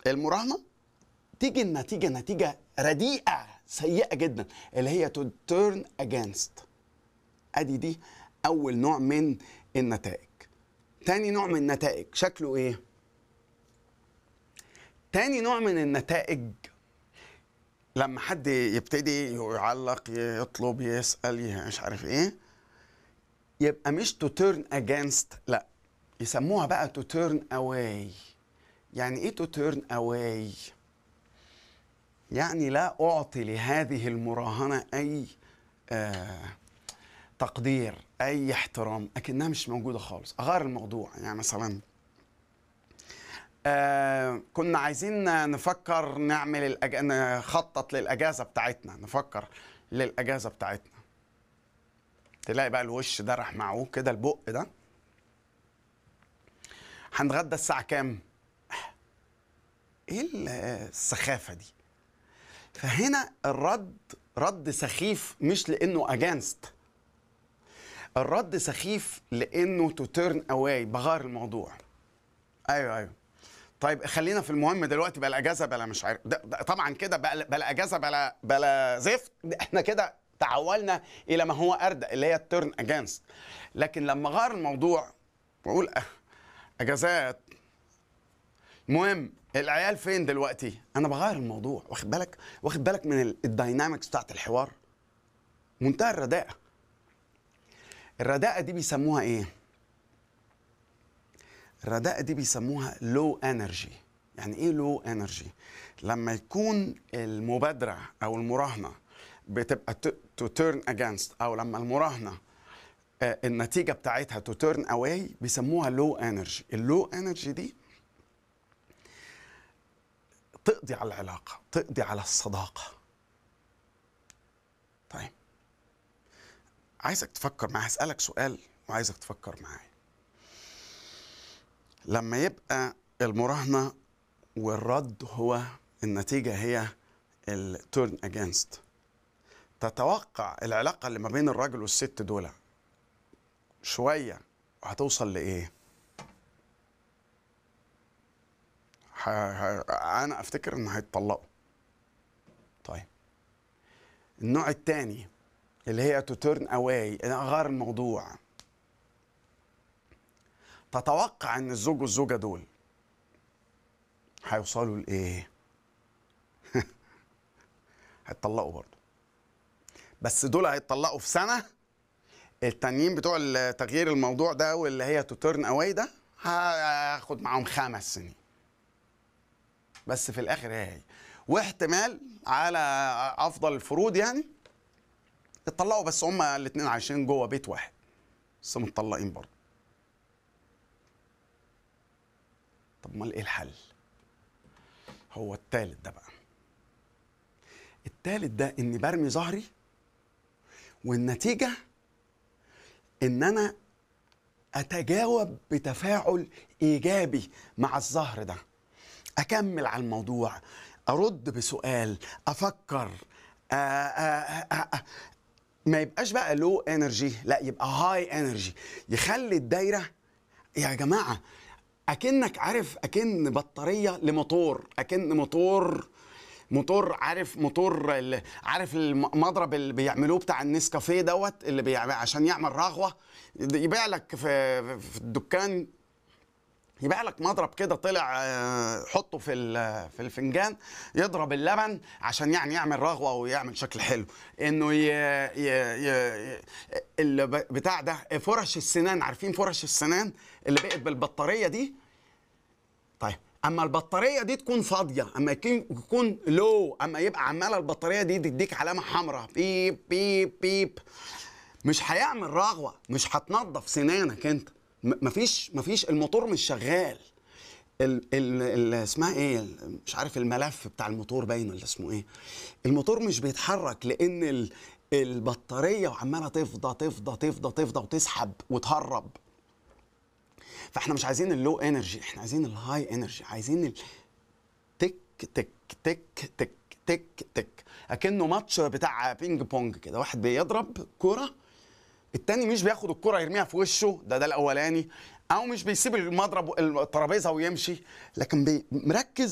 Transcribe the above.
المراهنه تيجي النتيجه نتيجه رديئه سيئه جدا اللي هي to turn against ادي دي اول نوع من النتائج تاني نوع من النتائج شكله ايه تاني نوع من النتائج لما حد يبتدي يعلق يطلب يسال مش عارف ايه يبقى مش to turn against لا يسموها بقى to turn away يعني ايه to turn away يعني لا اعطي لهذه المراهنه اي آه تقدير اي احترام اكنها مش موجوده خالص اغير الموضوع يعني مثلا آه كنا عايزين نفكر نعمل الأج... نخطط للاجازه بتاعتنا نفكر للاجازه بتاعتنا تلاقي بقى الوش ده راح معوه كده البق ده هنتغدى الساعه كام ايه السخافه دي فهنا الرد رد سخيف مش لانه اجانست الرد سخيف لانه تو تيرن اواي بغير الموضوع ايوه ايوه طيب خلينا في المهم دلوقتي بلا اجازه بلا مش عارف ده ده طبعا كده بلا, بلا اجازه بلا بلا زفت احنا كده تحولنا الى ما هو اردى اللي هي التيرن اجانست لكن لما غير الموضوع واقول اجازات المهم العيال فين دلوقتي انا بغير الموضوع واخد بالك واخد بالك من الداينامكس بتاعت الحوار منتهى الرداءه الرداءه دي بيسموها ايه الرداءه دي بيسموها لو انرجي يعني ايه لو انرجي لما يكون المبادره او المراهنه بتبقى تو تيرن اجينست او لما المراهنه النتيجه بتاعتها تو تيرن اواي بيسموها لو انرجي اللو انرجي دي تقضي على العلاقه تقضي على الصداقه طيب عايزك تفكر معايا هسألك سؤال وعايزك تفكر معايا لما يبقى المراهنة والرد هو النتيجة هي التورن اجينست تتوقع العلاقة اللي ما بين الراجل والست دول شوية هتوصل لإيه؟ ح... ح... أنا أفتكر إن هيتطلقوا طيب النوع الثاني اللي هي تو تيرن اواي غير الموضوع تتوقع ان الزوج والزوجه دول هيوصلوا لايه هيتطلقوا برضه بس دول هيتطلقوا في سنه التانيين بتوع تغيير الموضوع ده واللي هي تو تيرن اواي ده هياخد معاهم خمس سنين بس في الاخر هي واحتمال على افضل الفروض يعني اتطلقوا بس هما الاثنين عايشين جوه بيت واحد بس متطلقين برضه طب امال ايه الحل هو التالت ده بقى التالت ده اني برمي ظهري والنتيجه ان انا اتجاوب بتفاعل ايجابي مع الظهر ده اكمل على الموضوع ارد بسؤال افكر آآ آآ آآ ما يبقاش بقى لو انرجي لا يبقى هاي انرجي يخلي الدايره يا جماعه اكنك عارف اكن بطاريه لموتور اكن موتور موتور عارف موتور عارف المضرب اللي بيعملوه بتاع النسكافيه دوت اللي بيعمل عشان يعمل رغوه يبيع لك في في الدكان يبيع لك مضرب كده طلع حطه في في الفنجان يضرب اللبن عشان يعني يعمل رغوه ويعمل شكل حلو انه ي... ي... ي... بتاع ده فرش السنان عارفين فرش السنان اللي بقت بالبطاريه دي طيب اما البطاريه دي تكون فاضيه اما يكون لو اما يبقى عماله البطاريه دي تديك علامه حمراء بيب بيب بيب مش هيعمل رغوه مش هتنظف سنانك انت مفيش مفيش الموتور مش شغال ال ال ال اسمها ايه مش عارف الملف بتاع الموتور باين ولا اسمه ايه الموتور مش بيتحرك لان ال البطاريه وعماله تفضى تفضى تفضى تفضى وتسحب وتهرب فاحنا مش عايزين اللو انرجي احنا عايزين الهاي انرجي عايزين ال تك تك تك تك تك تك اكنه ماتش بتاع بينج بونج كده واحد بيضرب كوره التاني مش بياخد الكرة يرميها في وشه ده ده الاولاني او مش بيسيب المضرب الترابيزه ويمشي لكن مركز